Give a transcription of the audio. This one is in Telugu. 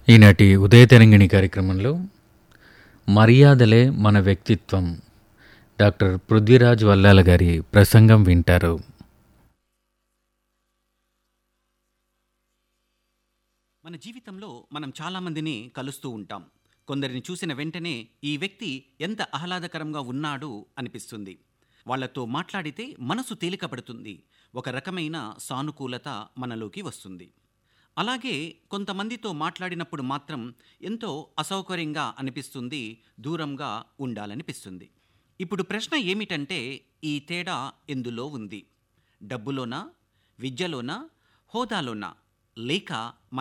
ఈనాటి ఉదయ తెరంగిణి కార్యక్రమంలో మర్యాదలే మన వ్యక్తిత్వం డాక్టర్ పృథ్వీరాజ్ వల్లాల గారి ప్రసంగం వింటారు మన జీవితంలో మనం చాలామందిని కలుస్తూ ఉంటాం కొందరిని చూసిన వెంటనే ఈ వ్యక్తి ఎంత ఆహ్లాదకరంగా ఉన్నాడు అనిపిస్తుంది వాళ్ళతో మాట్లాడితే మనసు తేలికపడుతుంది ఒక రకమైన సానుకూలత మనలోకి వస్తుంది అలాగే కొంతమందితో మాట్లాడినప్పుడు మాత్రం ఎంతో అసౌకర్యంగా అనిపిస్తుంది దూరంగా ఉండాలనిపిస్తుంది ఇప్పుడు ప్రశ్న ఏమిటంటే ఈ తేడా ఎందులో ఉంది డబ్బులోనా విద్యలోనా హోదాలోనా లేక